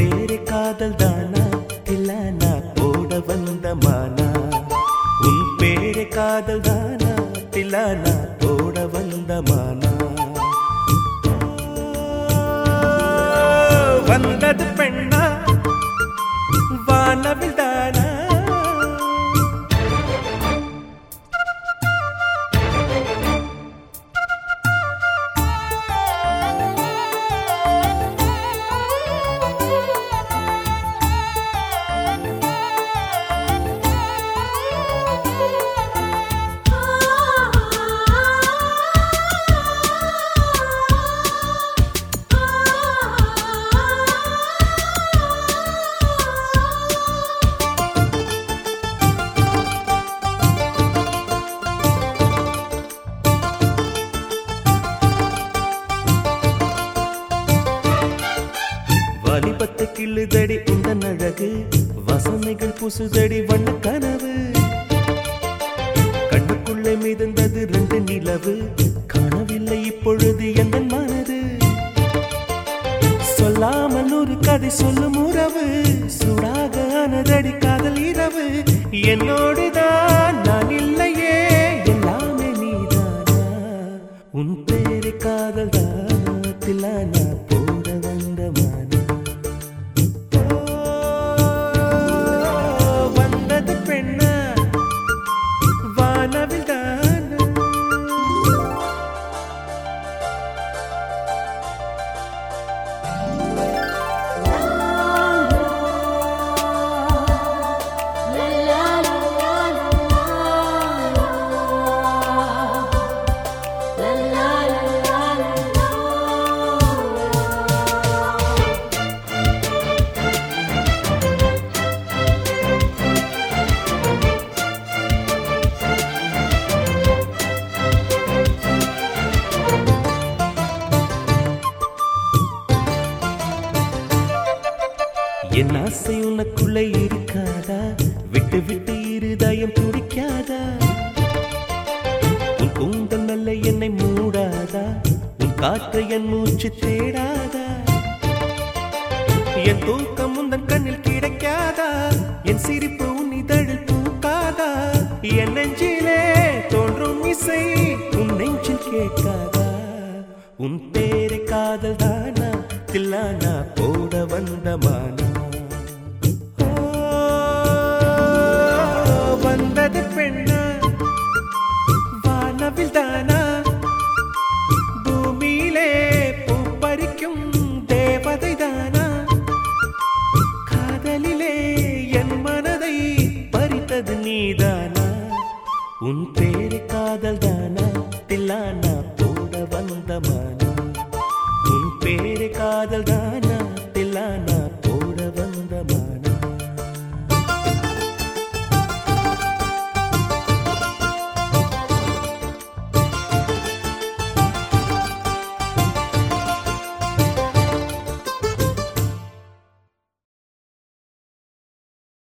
பேரு காதல் தானா தில்லானா போட வந்த மானா உன் பேரு காதல் தானா தில்லானா போட வந்த மானா வந்தது பெண்ணா வானவில் தானா வாலிபத்து கிள்ளுதடி உந்தன் அழகு வசனைகள் புசுதடி வண்ண கனவு கண்ணுக்குள்ளே மிதந்தது ரெண்டு நிலவு காணவில்லை இப்பொழுது எந்த மனது சொல்லாமல் ஒரு கதை சொல்லும் உறவு சூடாக ஆனதடி காதல் இரவு என்னோடுதான் நான் இல்லையே எல்லாமே நீதானா உன் பேரு காதல் தானா போட வந்த மானா வந்தது பெண்ணா வானவில் தானா என் ஆசை உனக்குள்ளே இருக்காதா விட்டு விட்டு இருதயம் துடிக்காதா உன் கூந்தல் நல்ல என்னை மூடாதா உன் காற்று என் மூச்சு தேடாதா என் தூக்கம் உந்தன் கண்ணில் கிடைக்காதா என் சிரிப்பு உன் இதழில் பூக்காதா என் நெஞ்சிலே தோன்றும் இசை உன் நெஞ்சில் கேட்காதா உன் பேரு காதல் தானா தில்லானா போட வந்த மானா ஓ, வந்தது பெண்ணா வானவில் தானா பூமியிலே பூ பறிக்கும் தேவதை தானா காதலிலே என் மனதை பறித்தது நீதானா உன் பேர்